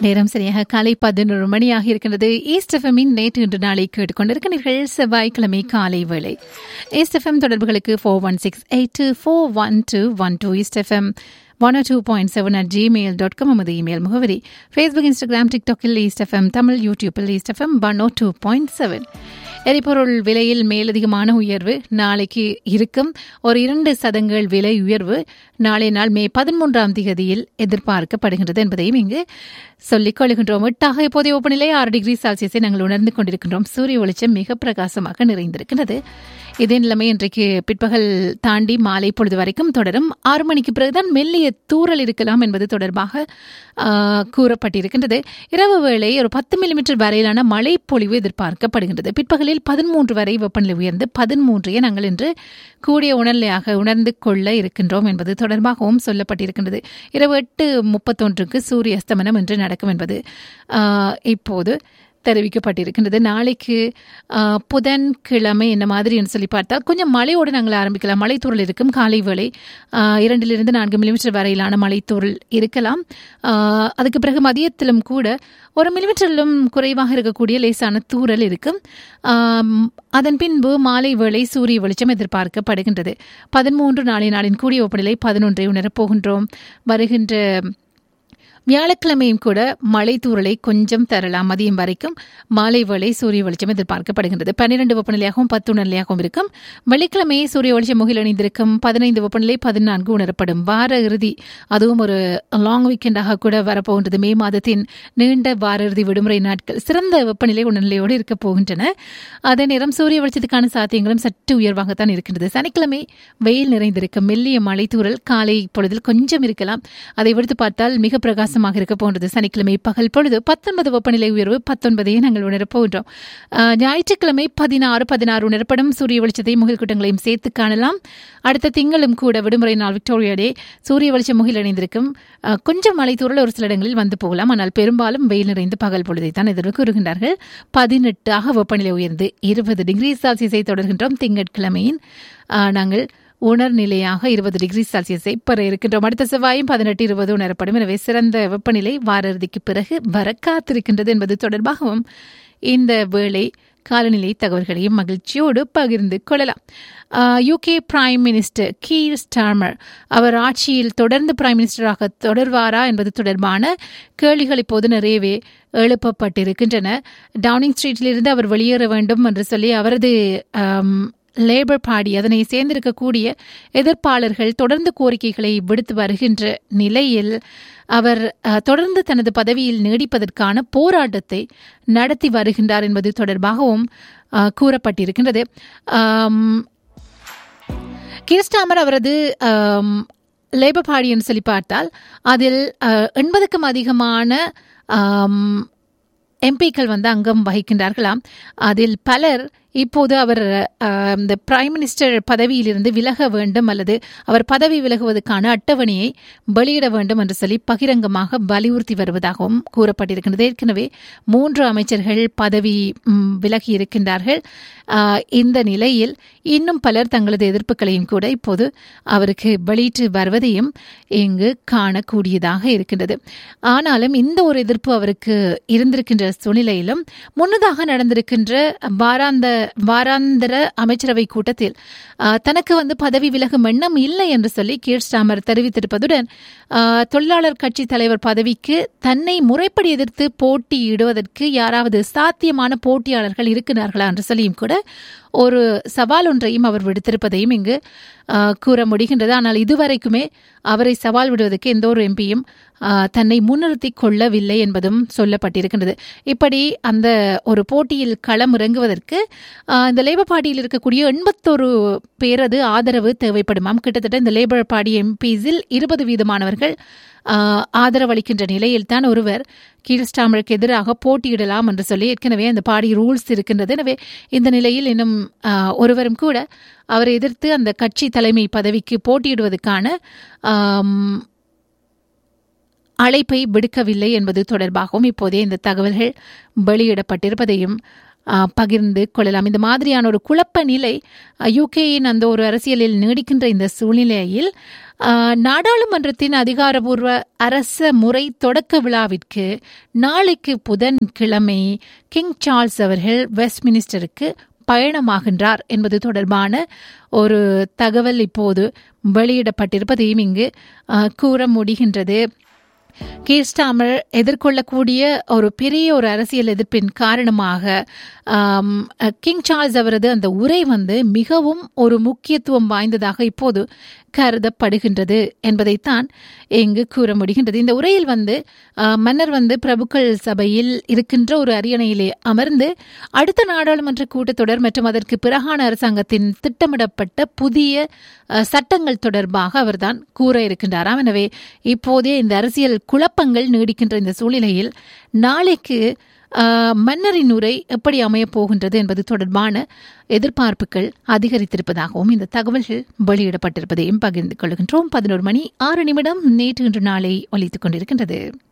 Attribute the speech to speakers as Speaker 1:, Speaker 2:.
Speaker 1: நேரம் சரியாக காலை பதினொரு மணியாக இருக்கின்றது ஈஸ்ட் எஃப்எம்மின் நேற்று இன்று நாளை கேட்டுக்கொண்டிருக்கிறீர்கள் செவ்வாய்க்கிழமை காலை வேளை ஈஸ்ட் எஃப்எம் தொடர்புகளுக்கு four one six eight two four one two one two East FM one two point seven at gmail dot com நமது இமெயில் முகவரி ஃபேஸ்புக் இன்ஸ்டாகிராம் டிக்டாக்கில் ஈஸ்ட் எஃப்எம் தமிழ் யூடியூப்பில் East FM one O two point seven எரிபொருள் விலையில் மேலதிகமான உயர்வு நாளைக்கு இருக்கும் ஒரு இரண்டு சதங்கள் விலை உயர்வு நாளை நாள் மே பதிமூன்றாம் தேதியில் எதிர்பார்க்கப்படுகின்றது என்பதையும் இங்கு சொல்லிக் கொள்கின்றோம் எட்டாக இப்போதைய வெப்பநிலை ஆறு டிகிரி செல்சியஸை நாங்கள் உணர்ந்து கொண்டிருக்கின்றோம் சூரிய வெளிச்சம் மிக பிரகாசமாக நிறைந்திருக்கின்றது இதே நிலைமை இன்றைக்கு பிற்பகல் தாண்டி மாலை பொழுது வரைக்கும் தொடரும் ஆறு மணிக்கு பிறகுதான் மெல்லிய தூறல் இருக்கலாம் என்பது தொடர்பாக கூறப்பட்டிருக்கின்றது இரவு வேளை ஒரு பத்து மில்லிமீட்டர் வரையிலான மழை பொழிவு எதிர்பார்க்கப்படுகின்றது பிற்பகலில் பதிமூன்று வரை வெப்பநிலை உயர்ந்து பதிமூன்றையே நாங்கள் இன்று கூடிய உணர்நிலையாக உணர்ந்து கொள்ள இருக்கின்றோம் என்பது தொடர்பாகவும் சொல்லப்பட்டிருக்கின்றது இரவு எட்டு முப்பத்தொன்றுக்கு சூரிய அஸ்தமனம் என்று நடக்கும் என்பது இப்போது தெரிவிக்கப்பட்டிருக்கின்றது நாளைக்கு புதன்கிழமை என்ன மாதிரி என்று சொல்லி பார்த்தால் கொஞ்சம் மழையோடு நாங்கள் ஆரம்பிக்கலாம் மலைத்தூரல் இருக்கும் காலை வேளை இரண்டிலிருந்து நான்கு மில்லிமீட்டர் வரையிலான மலைத்தூரல் இருக்கலாம் அதுக்கு பிறகு மதியத்திலும் கூட ஒரு மில்லிமீட்டரிலும் குறைவாக இருக்கக்கூடிய லேசான தூரல் இருக்கும் அதன் பின்பு மாலை வேளை சூரிய வெளிச்சம் எதிர்பார்க்கப்படுகின்றது பதிமூன்று நாளை நாளின் கூடிய வெப்பநிலை பதினொன்றை உணரப்போகின்றோம் வருகின்ற வியாழக்கிழமையும் கூட மழை தூரலை கொஞ்சம் தரலாம் மதியம் வரைக்கும் மாலை வேளை சூரிய வெளிச்சம் எதிர்பார்க்கப்படுகின்றது பன்னிரண்டு வெப்பநிலையாகவும் பத்து உணர்நிலையாகவும் இருக்கும் வெள்ளிக்கிழமை சூரிய வெளிச்சம் முகில் அணிந்திருக்கும் பதினைந்து வெப்பநிலை பதினான்கு உணரப்படும் வார இறுதி அதுவும் ஒரு லாங் வீக்கெண்டாக கூட வரப்போகின்றது மே மாதத்தின் நீண்ட வார இறுதி விடுமுறை நாட்கள் சிறந்த வெப்பநிலை உணர்நிலையோடு இருக்கப் போகின்றன அதே நேரம் சூரிய வெளிச்சத்துக்கான சாத்தியங்களும் சற்று உயர்வாகத்தான் இருக்கின்றது சனிக்கிழமை வெயில் நிறைந்திருக்கும் மெல்லிய மழை தூரல் காலை பொழுதில் கொஞ்சம் இருக்கலாம் அதை விடுத்து பார்த்தால் மிக பிரகாச பிரகாசமாக இருக்க போன்றது சனிக்கிழமை பகல் பொழுது பத்தொன்பது வெப்பநிலை உயர்வு பத்தொன்பதையே நாங்கள் உணரப் போகின்றோம் ஞாயிற்றுக்கிழமை பதினாறு பதினாறு உணரப்படும் சூரிய வெளிச்சத்தை முகில் கூட்டங்களையும் சேர்த்து காணலாம் அடுத்த திங்களும் கூட விடுமுறை நாள் விக்டோரியா டே சூரிய வெளிச்சம் முகில் அணிந்திருக்கும் கொஞ்சம் மழை தூரல் ஒரு சில இடங்களில் வந்து போகலாம் ஆனால் பெரும்பாலும் வெயில் நிறைந்து பகல் பொழுதை தான் எதிர்வு கூறுகின்றார்கள் பதினெட்டாக வெப்பநிலை உயர்ந்து இருபது டிகிரி செல்சியஸை தொடர்கின்றோம் திங்கட்கிழமையின் நாங்கள் உணர்நிலையாக இருபது டிகிரி செல்சியஸை பெற இருக்கின்றோம் அடுத்த செவ்வாயும் பதினெட்டு இருபது உணரப்படும் எனவே சிறந்த வெப்பநிலை வார இறுதிக்கு பிறகு வர காத்திருக்கின்றது என்பது தொடர்பாகவும் இந்த வேளை காலநிலை தகவல்களையும் மகிழ்ச்சியோடு பகிர்ந்து கொள்ளலாம் UK prime minister Keir Starmer அவர் ஆட்சியில் தொடர்ந்து பிரைம் மினிஸ்டராக தொடர்வாரா என்பது தொடர்பான கேள்விகள் இப்போது நிறையவே எழுப்பப்பட்டிருக்கின்றன டவுனிங் ஸ்ட்ரீட்டிலிருந்து அவர் வெளியேற வேண்டும் என்று சொல்லி அவரது லேபர் பார்ட்டி அதனை சேர்ந்திருக்கக்கூடிய எதிர்ப்பாளர்கள் தொடர்ந்து கோரிக்கைகளை விடுத்து வருகின்ற நிலையில் அவர் தொடர்ந்து தனது பதவியில் நீடிப்பதற்கான போராட்டத்தை நடத்தி வருகின்றார் என்பது தொடர்பாகவும் கூறப்பட்டிருக்கின்றது கிறிஸ்டாமர் அவரது லேபர் பார்ட்டின்னு சொல்லி பார்த்தால் அதில் எண்பதுக்கும் அதிகமான எம்பிக்கள் வந்து அங்கம் வகிக்கின்றார்களாம் அதில் பலர் இப்போது அவர் இந்த பிரைம் மினிஸ்டர் பதவியிலிருந்து விலக வேண்டும் அல்லது அவர் பதவி விலகுவதற்கான அட்டவணையை வெளியிட வேண்டும் என்று சொல்லி பகிரங்கமாக வலியுறுத்தி வருவதாகவும் கூறப்பட்டிருக்கின்றது ஏற்கனவே மூன்று அமைச்சர்கள் பதவி விலகி இருக்கின்றார்கள் இந்த நிலையில் இன்னும் பலர் தங்களது எதிர்ப்புகளையும் கூட இப்போது அவருக்கு வெளியிட்டு வருவதையும் இங்கு காணக்கூடியதாக இருக்கின்றது ஆனாலும் இந்த ஒரு எதிர்ப்பு அவருக்கு இருந்திருக்கின்ற சூழ்நிலையிலும் முன்னதாக நடந்திருக்கின்ற வாராந்த வாராந்திர அமைச்சரவை கூட்டத்தில் தனக்கு வந்து பதவி விலகும் எண்ணம் இல்லை என்று சொல்லி கீர் ஸ்டாமர் தெரிவித்திருப்பதுடன் தொழிலாளர் கட்சி தலைவர் பதவிக்கு தன்னை முறைப்படி எதிர்த்து போட்டியிடுவதற்கு யாராவது சாத்தியமான போட்டியாளர்கள் இருக்கிறார்களா என்று சொல்லியும் கூட ஒரு சவால் ஒன்றையும் அவர் விடுத்திருப்பதையும் இங்கு கூற முடிகின்றது ஆனால் இதுவரைக்குமே அவரை சவால் விடுவதற்கு எந்த ஒரு எம்பியும் தன்னை முன்னிறுத்தி கொள்ளவில்லை என்பதும் சொல்லப்பட்டிருக்கின்றது இப்படி அந்த ஒரு போட்டியில் களம் இறங்குவதற்கு இந்த லேபர் பார்ட்டியில் இருக்கக்கூடிய எண்பத்தொரு பேரது ஆதரவு தேவைப்படுமாம் கிட்டத்தட்ட இந்த லேபர் பார்ட்டி எம்பிஸில் இருபது வீதமானவர்கள் ஆதரவளிக்கின்ற நிலையில் தான் ஒருவர் கீழ்ஸ்டாமருக்கு எதிராக போட்டியிடலாம் என்று சொல்லி ஏற்கனவே அந்த பாடி ரூல்ஸ் இருக்கின்றது எனவே இந்த நிலையில் இன்னும் ஒருவரும் கூட அவரை எதிர்த்து அந்த கட்சி தலைமை பதவிக்கு போட்டியிடுவதற்கான அழைப்பை விடுக்கவில்லை என்பது தொடர்பாகவும் இப்போதே இந்த தகவல்கள் வெளியிடப்பட்டிருப்பதையும் ஆ, பகிர்ந்து கொள்ளலாம் இந்த மாதிரியான ஒரு குழப்ப நிலை யூகேயின் அந்த ஒரு அரசியலில் நீடிக்கின்ற இந்த சூழ்நிலையில் ஆ, நாடாளுமன்றத்தின் அதிகாரபூர்வ அரச முறை தொடக்க விழாவிற்கு நாளைக்கு புதன்கிழமை கிங் சார்ல்ஸ் அவர்கள் வெஸ்ட்மினிஸ்டருக்கு பயணமாகின்றார் என்பது தொடர்பான ஒரு தகவல் இப்போது வெளியிடப்பட்டிருப்பதையும் இங்கு ஆ, கூற முடிகின்றது கீர்ஸ்டாமர் எதிர்கொள்ளக்கூடிய ஒரு பெரிய ஒரு அரசியல் எதிர்ப்பின் காரணமாக ஆம், கிங் சார்ல்ஸ் அவரது அந்த உரை வந்து மிகவும் ஒரு முக்கியத்துவம் வாய்ந்ததாக இப்போது கருதப்படுகின்றது என்பதைத்தான் இங்கு கூற முடிகின்றது இந்த உரையில் வந்து ஆ, மன்னர் வந்து பிரபுக்கள் சபையில் இருக்கின்ற ஒரு அரியணையிலே அமர்ந்து அடுத்த நாடாளுமன்ற கூட்டத்தொடர் மற்றும் அதற்கு பிறகான அரசாங்கத்தின் திட்டமிடப்பட்ட புதிய அ, சட்டங்கள் தொடர்பாக அவர்தான் கூற இருக்கின்றாராம் எனவே இப்போதே இந்த அரசியல் குழப்பங்கள் நீடிக்கின்ற இந்த சூழ்நிலையில் நாளைக்கு அ, மன்னரின் உரை எப்படி அமையப் போகின்றது என்பது தொடர்பான எதிர்பார்ப்புகள் அதிகரித்திருப்பதாகவும் இந்த தகவல்கள் வெளியிடப்பட்டிருப்பதையும் பகிர்ந்து கொள்கின்றோம் பதினோரு மணி ஆறு நிமிடம் நேற்று இன்று நாளை ஒலித்துக் கொண்டிருக்கின்றது